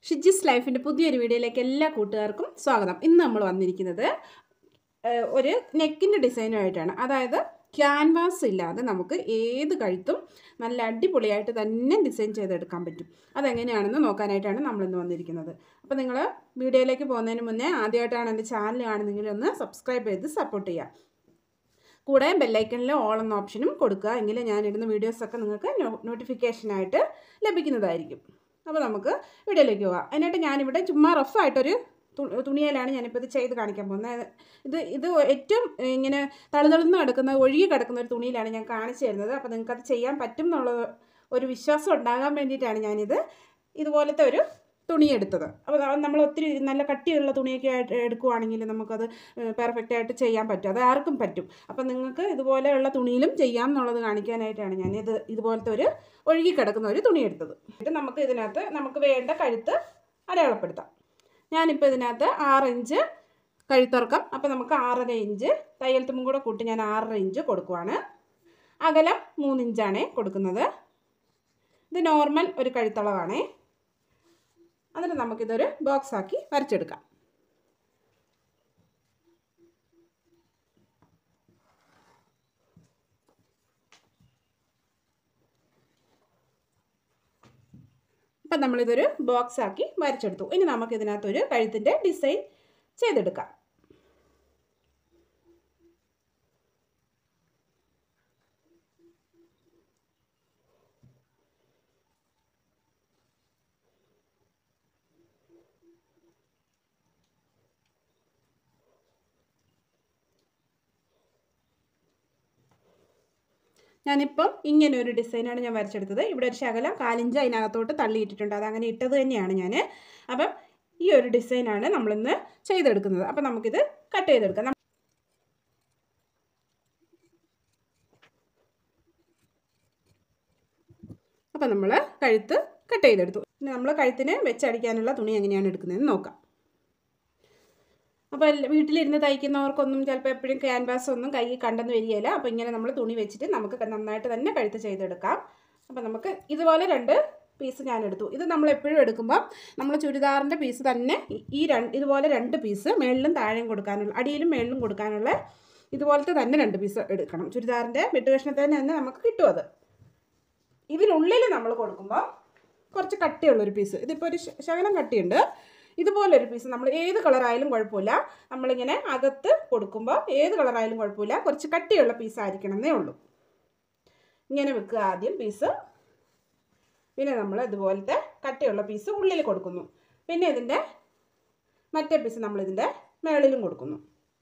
ഷിജിസ് ലൈഫിൻ്റെ പുതിയൊരു വീഡിയോയിലേക്ക് എല്ലാ കൂട്ടുകാർക്കും സ്വാഗതം ഇന്ന് നമ്മൾ വന്നിരിക്കുന്നത് ഏഹ്, ഒരു നെക്കിൻ്റെ ഡിസൈനുമായിട്ടാണ് അതായത് ക്യാൻവാസ് ഇല്ലാതെ നമുക്ക് ഏത് കഴുത്തും നല്ല അടിപൊളിയായിട്ട് തന്നെ ഡിസൈൻ ചെയ്തെടുക്കാൻ പറ്റും അതെങ്ങനെയാണെന്ന് നോക്കാനായിട്ടാണ് നമ്മളിന്ന് വന്നിരിക്കുന്നത് അപ്പോൾ നിങ്ങൾ വീഡിയോയിലേക്ക് പോകുന്നതിന് മുന്നേ ആദ്യമായിട്ടാണ് എൻ്റെ ചാനൽ കാണുന്നെങ്കിൽ ഒന്ന് സബ്സ്ക്രൈബ് ചെയ്ത് സപ്പോർട്ട് ചെയ്യുക കൂടെ ബെല്ലൈക്കണിൽ ഓൾ എന്ന ഓപ്ഷനും കൊടുക്കുക എങ്കിൽ ഞാനിടുന്ന വീഡിയോസൊക്കെ നിങ്ങൾക്ക് നോട്ടിഫിക്കേഷനായിട്ട് ലഭിക്കുന്നതായിരിക്കും അപ്പോൾ നമുക്ക് വീഡിയോയിലേക്ക് പോകാം അതിനായിട്ട് ഞാനിവിടെ ചുമ്മാ റഫായിട്ടൊരു തു- തുണിയിലാണ് ഞാനിപ്പോൾ ഇത് ചെയ്ത് കാണിക്കാൻ പോകുന്നത് ഇത് ഇത് ഏറ്റവും ഇങ്ങനെ തളുതളുന്ന് കിടക്കുന്ന ഒഴുകി കിടക്കുന്ന ഒരു തുണിയിലാണ് ഞാൻ കാണിച്ചു തരുന്നത് അപ്പോൾ നിങ്ങൾക്കത് ചെയ്യാൻ പറ്റും എന്നുള്ള ഒരു വിശ്വാസം ഉണ്ടാകാൻ വേണ്ടിയിട്ടാണ് ഞാനിത് ഇതുപോലത്തെ ഒരു തുണി എടുത്തത് അപ്പോൾ നമ്മൾ ഒത്തിരി നല്ല കട്ടിയുള്ള തുണിയൊക്കെ ആയിട്ട് എടുക്കുവാണെങ്കിൽ നമുക്കത് പെർഫെക്റ്റ് ആയിട്ട് ചെയ്യാൻ പറ്റും അത് ആർക്കും പറ്റും അപ്പം നിങ്ങൾക്ക് ഇതുപോലെയുള്ള തുണിയിലും ചെയ്യാം എന്നുള്ളത് കാണിക്കാനായിട്ടാണ് ഞാൻ ഇത് ഇതുപോലത്തെ ഒരു ഒഴുകി കിടക്കുന്ന ഒരു തുണി എടുത്തത് എന്നിട്ട് നമുക്ക് ഇതിനകത്ത് നമുക്ക് വേണ്ട കഴുത്ത് അടയാളപ്പെടുത്താം ഞാനിപ്പോൾ ഇതിനകത്ത് ആറ് ഇഞ്ച് കഴുത്തുറക്കം അപ്പോൾ നമുക്ക് ആറര ഇഞ്ച് തയ്യൽ തുമ്പും കൂടെ കൂട്ടി ഞാൻ ആറര ഇഞ്ച് കൊടുക്കുവാണ് അകലം മൂന്നിഞ്ചാണേ കൊടുക്കുന്നത് ഇത് നോർമൽ ഒരു കഴുത്തളവാണേ എന്നിട്ട് നമുക്കിതൊരു ബോക്സ് ആക്കി വരച്ചെടുക്കാം അപ്പം നമ്മളിതൊരു ബോക്സ് ആക്കി വരച്ചെടുത്തു ഇനി നമുക്ക് ഇതിനകത്തൊരു കഴുത്തിൻ്റെ ഡിസൈൻ ചെയ്തെടുക്കാം ഞാനിപ്പം ഇങ്ങനെ ഒരു ഡിസൈനാണ് ഞാൻ വരച്ചെടുത്തത് ഇവിടെ ഒരു ശകലം കാലിഞ്ച് അതിനകത്തോട്ട് തള്ളിയിട്ടിട്ടുണ്ട് അതങ്ങനെ ഇട്ടത് തന്നെയാണ് ഞാൻ അപ്പം ഈ ഒരു ഡിസൈനാണ് നമ്മളിന്ന് ചെയ്തെടുക്കുന്നത് അപ്പം നമുക്കിത് കട്ട് ചെയ്തെടുക്കാം നം- അപ്പം നമ്മൾ കഴുത്ത് കട്ട് ചെയ്തെടുത്തു ഇനി നമ്മൾ കഴുത്തിന് വെച്ചടിക്കാനുള്ള തുണി എങ്ങനെയാണ് എടുക്കുന്നതെന്ന് നോക്കാം അപ്പോൾ വീട്ടിലിരുന്ന് തയ്ക്കുന്നവർക്കൊന്നും ചിലപ്പോൾ എപ്പോഴും ക്യാൻവാസ് ഒന്നും കൈ കണ്ടെന്ന് വരികയില്ല അപ്പോൾ ഇങ്ങനെ നമ്മൾ തുണി വെച്ചിട്ട് നമുക്ക് നന്നായിട്ട് തന്നെ കഴുത്ത് ചെയ്തെടുക്കാം അപ്പോൾ നമുക്ക് ഇതുപോലെ രണ്ട് പീസ് ഞാൻ എടുത്തു ഇത് നമ്മൾ എപ്പോഴും എടുക്കുമ്പോൾ നമ്മൾ ചുരിദാറിൻ്റെ പീസ് തന്നെ ഈ- ഈ രണ്ട് ഇതുപോലെ രണ്ട് പീസ് മേളിലും താഴെയും കൊടുക്കാനുള്ള അടിയിലും മേളിലും കൊടുക്കാനുള്ള ഇതുപോലത്തെ തന്നെ രണ്ട് പീസ് എടുക്കണം ചുരിദാറിൻ്റെ വെട്ടുകഷ്ണത്തിന് തന്നെ നമുക്ക് കിട്ടും അത് ഇതിനുള്ളിൽ നമ്മൾ കൊടുക്കുമ്പോൾ കുറച്ച് കട്ടിയുള്ളൊരു പീസ് ഇതിപ്പോൾ ഒരു ശ- ശകലം കട്ടിയുണ്ട് ഇതുപോലൊരു പീസ് നമ്മൾ ഏത് കളറായാലും കുഴപ്പമില്ല നമ്മളിങ്ങനെ അകത്ത് കൊടുക്കുമ്പോൾ ഏത് കളറായാലും കുഴപ്പമില്ല കുറച്ച് കട്ടിയുള്ള പീസ് ആയിരിക്കണം എന്നേ ഉള്ളൂ ഇങ്ങനെ വെക്കുക ആദ്യം പീസ് പിന്നെ നമ്മൾ ഇതുപോലത്തെ കട്ടിയുള്ള പീസ് ഉള്ളിൽ കൊടുക്കുന്നു പിന്നെ ഇതിൻ്റെ മറ്റേ പീസ് നമ്മളിതിൻ്റെ മേളിലും കൊടുക്കുന്നു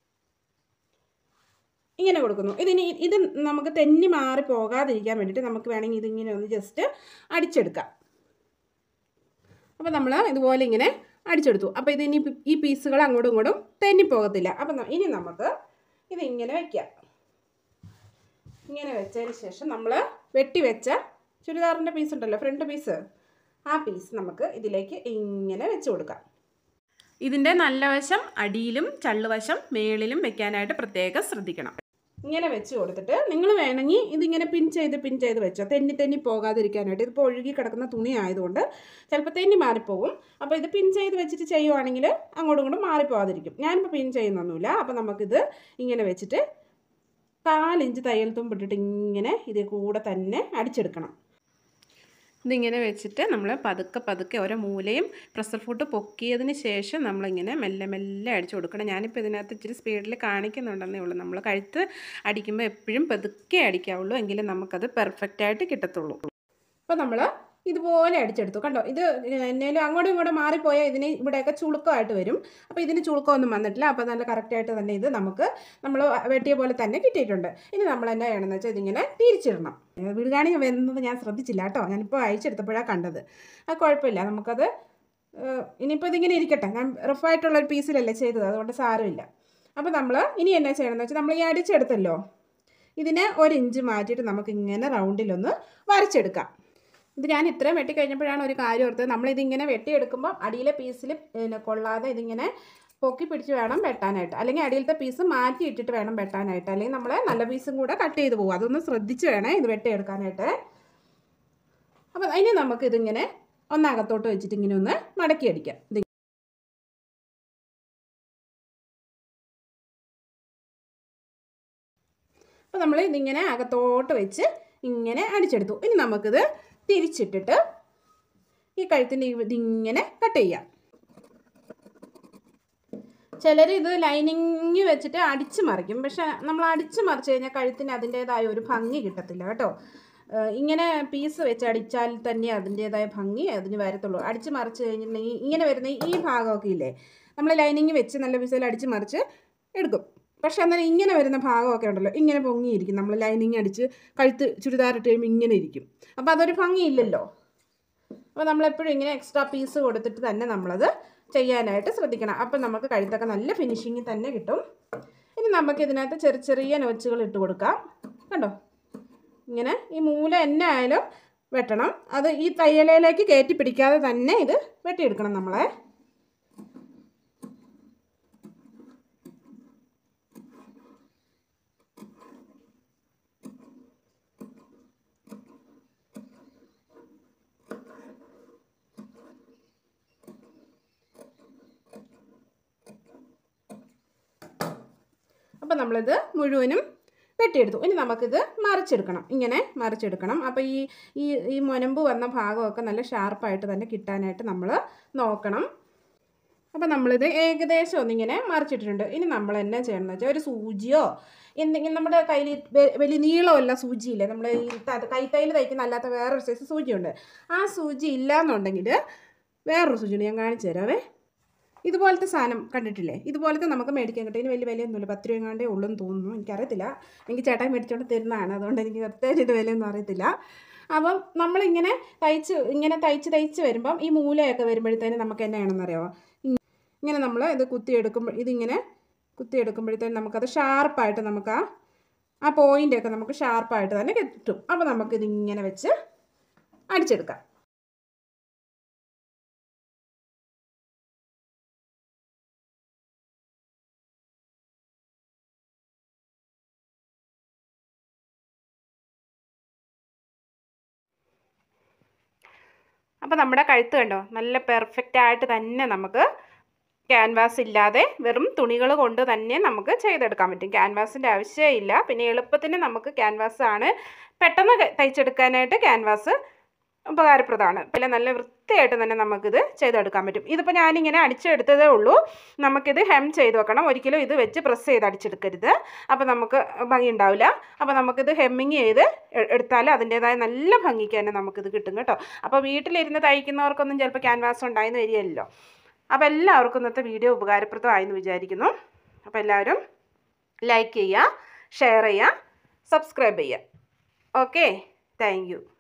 ഇങ്ങനെ കൊടുക്കുന്നു ഇതിന് ഇത് നമുക്ക് തെന്നി മാറി പോകാതിരിക്കാൻ വേണ്ടിയിട്ട് നമുക്ക് വേണമെങ്കിൽ ഇതിങ്ങനെ ഒന്ന് ജസ്റ്റ് അടിച്ചെടുക്കാം അപ്പോൾ നമ്മൾ ഇതുപോലെ ഇങ്ങനെ അടിച്ചെടുത്തു അപ്പോൾ ഇതിനി ഈ പീസുകൾ അങ്ങോട്ടും ഇങ്ങോട്ടും തെന്നി പോകത്തില്ല അപ്പം ന- ഇനി നമുക്ക് ഇത് ഇങ്ങനെ വയ്ക്കാം ഇങ്ങനെ വെച്ചതിന് ശേഷം നമ്മൾ വെട്ടി വെച്ച ചുരിദാറിൻ്റെ പീസ് ഉണ്ടല്ലോ ഫ്രണ്ട് പീസ് ആ പീസ് നമുക്ക് ഇതിലേക്ക് ഇങ്ങനെ വെച്ച് കൊടുക്കാം ഇതിൻ്റെ നല്ല വശം അടിയിലും ചള്ളുവശം മേളിലും വെക്കാനായിട്ട് പ്രത്യേകം ശ്രദ്ധിക്കണം ഇങ്ങനെ വെച്ച് കൊടുത്തിട്ട് നിങ്ങൾ വേണമെങ്കിൽ ഇതിങ്ങനെ പിൻ ചെയ്ത് പിൻ ചെയ്ത് വെച്ചോ തെന്നി തെന്നി പോകാതിരിക്കാനായിട്ട് ഇതിപ്പോൾ ഒഴുകി കിടക്കുന്ന തുണി ആയതുകൊണ്ട് ചിലപ്പോൾ തെന്നി മാറിപ്പോകും അപ്പോൾ ഇത് പിൻ ചെയ്ത് വെച്ചിട്ട് ചെയ്യുവാണെങ്കിൽ അങ്ങോട്ടും ഇങ്ങോട്ടും മാറിപ്പോകാതിരിക്കും ഞാനിപ്പോൾ പിൻ ചെയ്യുന്നൊന്നുമില്ല അപ്പോൾ നമുക്കിത് ഇങ്ങനെ വെച്ചിട്ട് കാലിഞ്ച് തയ്യൽ തുമ്പിട്ടിട്ട് ഇങ്ങനെ ഇതിൽ കൂടെ തന്നെ അടിച്ചെടുക്കണം ഇതിങ്ങനെ വെച്ചിട്ട് നമ്മൾ പതുക്കെ പതുക്കെ ഓരോ മൂലയും പ്രഷർ ഫുഡ് പൊക്കിയതിന് ശേഷം നമ്മളിങ്ങനെ മെല്ലെ മെല്ലെ അടിച്ചു കൊടുക്കണം ഞാനിപ്പോൾ ഇതിനകത്ത് ഇച്ചിരി സ്പീഡിൽ കാണിക്കുന്നുണ്ടെന്നേ ഉള്ളൂ നമ്മൾ കഴുത്ത് അടിക്കുമ്പോൾ എപ്പോഴും പതുക്കെ അടിക്കാവുള്ളൂ എങ്കിലും നമുക്കത് പെർഫെക്റ്റായിട്ട് കിട്ടത്തുള്ളൂ അപ്പോൾ നമ്മൾ ഇതുപോലെ അടിച്ചെടുത്തു കണ്ടോ ഇത് എന്നേലും അങ്ങോട്ടും ഇങ്ങോട്ടും മാറിപ്പോയാൽ ഇതിന് ഇവിടെയൊക്കെ ചുളുക്കമായിട്ട് വരും അപ്പോൾ ഇതിന് ചുളുക്കമൊന്നും വന്നിട്ടില്ല അപ്പോൾ നല്ല കറക്റ്റായിട്ട് തന്നെ ഇത് നമുക്ക് നമ്മൾ വെട്ടിയ പോലെ തന്നെ കിട്ടിയിട്ടുണ്ട് ഇനി നമ്മൾ എന്നാ ചെയ്യണമെന്ന് വെച്ചാൽ ഇതിങ്ങനെ തിരിച്ചിടണം വിടുകാണി വരുന്നത് ഞാൻ ശ്രദ്ധിച്ചില്ല കേട്ടോ ഞാനിപ്പോൾ അയച്ചെടുത്തപ്പോഴാണ് കണ്ടത് അത് കുഴപ്പമില്ല നമുക്കത് ഏഹ്, ഇനിയിപ്പോൾ ഇതിങ്ങനെ ഇരിക്കട്ടെ ഞാൻ റഫായിട്ടുള്ള ഒരു പീസിലല്ലേ ചെയ്തത് അതുകൊണ്ട് സാരമില്ല അപ്പോൾ നമ്മൾ ഇനി എന്നാ ചെയ്യണമെന്ന് വെച്ചാൽ നമ്മൾ ഈ അടിച്ചെടുത്തല്ലോ ഇതിനെ ഒരു ഇഞ്ച് മാറ്റിയിട്ട് നമുക്ക് ഇങ്ങനെ റൗണ്ടിലൊന്ന് വരച്ചെടുക്കാം ഇത് ഞാൻ ഇത്രയും വെട്ടി കഴിഞ്ഞപ്പോഴാണ് ഒരു കാര്യം ഓർത്തത് നമ്മളിതിങ്ങനെ വെട്ടിയെടുക്കുമ്പോൾ അടിയിലെ പീസിൽ പിന്നെ കൊള്ളാതെ ഇതിങ്ങനെ പൊക്കി പിടിച്ച് വേണം വെട്ടാനായിട്ട് അല്ലെങ്കിൽ അടിയിലത്തെ പീസ് മാറ്റി ഇട്ടിട്ട് വേണം വെട്ടാനായിട്ട് അല്ലെങ്കിൽ നമ്മൾ നല്ല പീസും കൂടെ കട്ട് ചെയ്ത് പോകും അതൊന്ന് ശ്രദ്ധിച്ച് വേണേ ഇത് വെട്ടിയെടുക്കാനായിട്ട് അപ്പോൾ ഇനി നമുക്കിതിങ്ങനെ ഒന്ന് അകത്തോട്ട് വെച്ചിട്ട് ഇങ്ങനെ ഒന്ന് മടക്കി അടിക്കാം ഇത് അപ്പോൾ നമ്മൾ ഇതിങ്ങനെ അകത്തോട്ട് വെച്ച് ഇങ്ങനെ അടിച്ചെടുത്തു ഇനി നമുക്കിത് തിരിച്ചിട്ടിട്ട് ഈ കഴുത്തിൻ്റെ ഇതിങ്ങനെ കട്ട് ചെയ്യാം ചിലർ ഇത് ലൈനിങ് വെച്ചിട്ട് അടിച്ച് മറിക്കും പക്ഷെ നമ്മൾ അടിച്ച് മറിച്ച് കഴിഞ്ഞാൽ കഴുത്തിന് അതിൻ്റേതായ ഒരു ഭംഗി കിട്ടത്തില്ല കേട്ടോ ഏഹ് ഇങ്ങനെ പീസ് വെച്ച് അടിച്ചാൽ തന്നെ അതിൻ്റേതായ ഭംഗി അതിന് വരത്തുള്ളൂ അടിച്ച് മറിച്ച് കഴിഞ്ഞിട്ടുണ്ടെങ്കിൽ ഇങ്ങനെ വരുന്ന ഈ ഭാഗമൊക്കെ ഇല്ലേ നമ്മൾ ലൈനിങ് വെച്ച് നല്ല പീസിൽ അടിച്ച് മറിച്ച് എടുക്കും പക്ഷെ അന്നേരം ഇങ്ങനെ വരുന്ന ഭാഗമൊക്കെ ഉണ്ടല്ലോ ഇങ്ങനെ പൊങ്ങിയിരിക്കും നമ്മൾ ലൈനിങ് അടിച്ച് കഴുത്ത് ചുരിദാറിട്ട് കഴിയുമ്പോൾ ഇങ്ങനെ ഇരിക്കും അപ്പോൾ അതൊരു ഭംഗിയില്ലല്ലോ അപ്പോൾ നമ്മളെപ്പോഴും ഇങ്ങനെ എക്സ്ട്രാ പീസ് കൊടുത്തിട്ട് തന്നെ നമ്മളത് ചെയ്യാനായിട്ട് ശ്രദ്ധിക്കണം അപ്പം നമുക്ക് കഴുത്തൊക്കെ നല്ല ഫിനിഷിങ്ങിൽ തന്നെ കിട്ടും ഇനി നമുക്ക് ഇതിനകത്ത് ചെറിയ ചെറിയ നോച്ചുകൾ ഇട്ട് കൊടുക്കാം കണ്ടോ ഇങ്ങനെ ഈ മൂല എന്നെ ആയാലും വെട്ടണം അത് ഈ തയ്യലയിലേക്ക് കയറ്റി പിടിക്കാതെ തന്നെ ഇത് വെട്ടിയെടുക്കണം നമ്മളെ അപ്പം നമ്മളിത് മുഴുവനും വെട്ടിയെടുത്തു ഇനി നമുക്കിത് മറിച്ചെടുക്കണം ഇങ്ങനെ മറിച്ചെടുക്കണം അപ്പോൾ ഈ ഈ ഈ മുനമ്പ് വന്ന ഭാഗമൊക്കെ നല്ല ഷാർപ്പായിട്ട് തന്നെ കിട്ടാനായിട്ട് നമ്മൾ നോക്കണം അപ്പോൾ നമ്മളിത് ഏകദേശം ഒന്നിങ്ങനെ മറിച്ചിട്ടിട്ടുണ്ട് ഇനി നമ്മൾ എന്നാ ചെയ്യണമെന്ന് വെച്ചാൽ ഒരു സൂചിയോ എന്തെങ്കിലും നമ്മുടെ കയ്യിൽ വെ- വലിയ നീളമല്ല സൂചിയില്ലേ നമ്മൾ ഈ ത- കൈത്തൈയിൽ തയ്ക്കുന്ന അല്ലാത്ത വേറൊരു സൈസ് സൂചിയുണ്ട് ആ സൂചി ഇല്ല എന്നുണ്ടെങ്കിൽ വേറൊരു സൂചിയുണ്ട് ഞാൻ കാണിച്ചു തരാവേ ഇതുപോലത്തെ സാധനം കണ്ടിട്ടില്ലേ ഇതുപോലത്തെ നമുക്ക് മേടിക്കാൻ കിട്ടും ഇതിന് വലിയ വിലയൊന്നുമില്ല പത്ത് രൂപ എങ്ങാണ്ടേ ഉള്ളെന്ന് തോന്നുന്നു എനിക്കറിയത്തില്ല എനിക്ക് ചേട്ടായി മേടിച്ചുകൊണ്ട് തരുന്നതാണ് അതുകൊണ്ട് എനിക്ക് കൃത്യമായിട്ട് ഇത് വിലയൊന്നും അറിയത്തില്ല അപ്പം നമ്മളിങ്ങനെ തയ്ച്ച് ഇങ്ങനെ തയ്ച്ച് തയ്ച്ച് വരുമ്പം ഈ മൂലയൊക്കെ വരുമ്പോഴത്തേനും നമുക്ക് എന്നാ ചെയ്യണമെന്നറിയാമോ ഇ- ഇങ്ങനെ നമ്മൾ ഇത് കുത്തിയെടുക്കുമ്പോൾ ഇതിങ്ങനെ കുത്തിയെടുക്കുമ്പോഴത്തേനും നമുക്കത് ഷാർപ്പായിട്ട് നമുക്ക് ആ ആ പോയിൻ്റൊക്കെ നമുക്ക് ഷാർപ്പായിട്ട് തന്നെ കിട്ടും അപ്പോൾ നമുക്കിതിങ്ങനെ വെച്ച് അടിച്ചെടുക്കാം അപ്പോൾ നമ്മുടെ കഴുത്ത് കണ്ടോ നല്ല പെർഫെക്റ്റ് ആയിട്ട് തന്നെ നമുക്ക് ക്യാൻവാസ് ഇല്ലാതെ വെറും തുണികൾ കൊണ്ട് തന്നെ നമുക്ക് ചെയ്തെടുക്കാൻ പറ്റും ക്യാൻവാസിൻ്റെ ആവശ്യമില്ല പിന്നെ എളുപ്പത്തിന് നമുക്ക് ക്യാൻവാസ് ആണ് പെട്ടെന്ന് ക- തയ്ച്ചെടുക്കാനായിട്ട് ക്യാൻവാസ് ഉപകാരപ്രദമാണ് പിന്നെ നല്ല വൃത്തിയായിട്ട് തന്നെ നമുക്കിത് ചെയ്തെടുക്കാൻ പറ്റും ഇതിപ്പോൾ ഞാനിങ്ങനെ അടിച്ചെടുത്തതേ ഉള്ളൂ നമുക്കിത് ഹെം ചെയ്ത് വെക്കണം ഒരിക്കലും ഇത് വെച്ച് പ്രസ് ചെയ്ത് അടിച്ചെടുക്കരുത് അപ്പോൾ നമുക്ക് ഭംഗി ഉണ്ടാവില്ല അപ്പോൾ നമുക്കിത് ഹെമ്മിങ് ചെയ്ത് എ- എടുത്താൽ അതിൻ്റേതായ നല്ല ഭംഗിക്ക് തന്നെ നമുക്കിത് കിട്ടും കേട്ടോ അപ്പോൾ വീട്ടിലിരുന്ന് തയ്ക്കുന്നവർക്കൊന്നും ചിലപ്പോൾ ക്യാൻവാസ് ഉണ്ടായിന്ന് വരികയല്ലോ അപ്പോൾ എല്ലാവർക്കും ഇന്നത്തെ വീഡിയോ ഉപകാരപ്രദമായെന്ന് വിചാരിക്കുന്നു അപ്പോൾ എല്ലാവരും ലൈക്ക് ചെയ്യുക ഷെയർ ചെയ്യുക സബ്സ്ക്രൈബ് ചെയ്യുക ഓക്കെ താങ്ക് യു